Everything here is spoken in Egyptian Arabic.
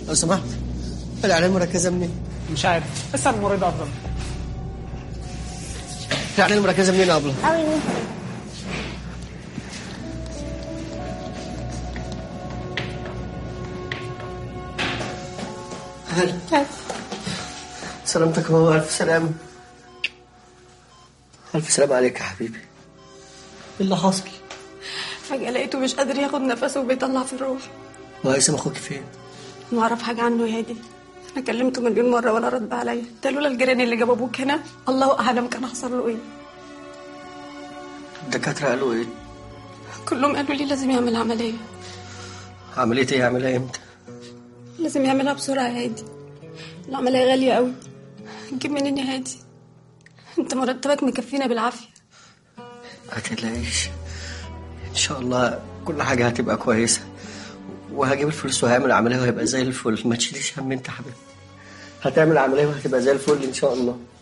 لو سمحت العناية المركزة منين؟ مش عارف اسال الممرضه افضل العناية المركزة منين يا أبلة؟ أوي مين هلا سلامتك يا ماما ألف سلامة ألف سلامة عليك يا حبيبي إيه اللي حصل؟ فجأة لقيته مش قادر ياخد نفسه وبيطلع في الروح وهيثم أخوك فين؟ ما اعرف حاجة عنه يا هادي أنا كلمته مليون مرة ولا رد عليا ده لولا الجيران اللي جابوا أبوك هنا الله أعلم كان حصل له إيه الدكاترة قالوا إيه؟ كلهم قالوا لي لازم يعمل عملية عملية إيه يعملها إمتى؟ لازم يعملها بسرعة يا هادي العملية غالية قوي هتجيب منين يا هادي انت مرتبك مكفينا بالعافية ما تقلقيش إن شاء الله كل حاجة هتبقى كويسة وهجيب الفلوس وهعمل عملية وهيبقى زي الفل ما تشيليش هم أنت يا حبيبي هتعمل عملية وهتبقى زي الفل إن شاء الله